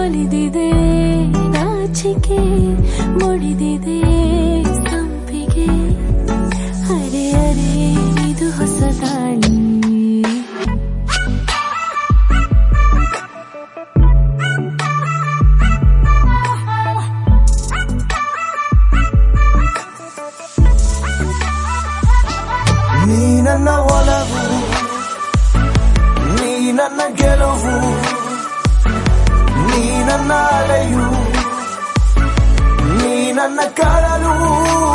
ಒಲಿದಿದೆ ನಾಚಿಕೆ ಮುಡಿದಿದೆ ಸಂಪಿಗೆ ಅರೆ ಅರೆ ಇದು ಹೊಸ ದಾಳಿ ನೀ ನನ್ನ ಒಲವು ನೀ ನನ್ನ ಗೆಲುವು ನೀ ನನ್ನ ಅಲೆಯು ನೀ ನನ್ನ ಕಳಲು